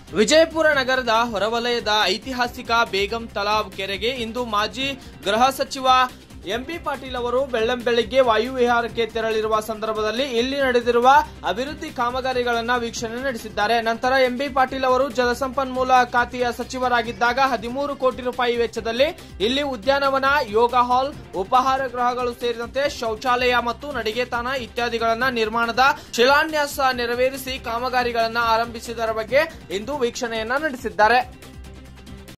ವಿಜಯಪುರ ನಗರದ ಹೊರವಲಯದ ಐತಿಹಾಸಿಕ ಬೇಗಂ ತಲಾಬ್ ಕೆರೆಗೆ ಇಂದು ಮಾಜಿ ಗೃಹ ಸಚಿವ ಎಂಬಿ ಪಾಟೀಲ್ ಅವರು ಬೆಳ್ಳಂಬೆಳಿಗ್ಗೆ ವಾಯುವಿಹಾರಕ್ಕೆ ತೆರಳಿರುವ ಸಂದರ್ಭದಲ್ಲಿ ಇಲ್ಲಿ ನಡೆದಿರುವ ಅಭಿವೃದ್ಧಿ ಕಾಮಗಾರಿಗಳನ್ನ ವೀಕ್ಷಣೆ ನಡೆಸಿದ್ದಾರೆ ನಂತರ ಎಂಬಿ ಪಾಟೀಲ್ ಅವರು ಜಲಸಂಪನ್ಮೂಲ ಖಾತೆಯ ಸಚಿವರಾಗಿದ್ದಾಗ ಹದಿಮೂರು ಕೋಟಿ ರೂಪಾಯಿ ವೆಚ್ಚದಲ್ಲಿ ಇಲ್ಲಿ ಉದ್ಯಾನವನ ಯೋಗ ಹಾಲ್ ಉಪಹಾರ ಗೃಹಗಳು ಸೇರಿದಂತೆ ಶೌಚಾಲಯ ಮತ್ತು ನಡಿಗೆತಾನ ಇತ್ಯಾದಿಗಳನ್ನ ನಿರ್ಮಾಣದ ಶಿಲಾನ್ಯಾಸ ನೆರವೇರಿಸಿ ಕಾಮಗಾರಿಗಳನ್ನ ಆರಂಭಿಸಿದರ ಬಗ್ಗೆ ಇಂದು ವೀಕ್ಷಣೆಯನ್ನ ನಡೆಸಿದ್ದಾರೆ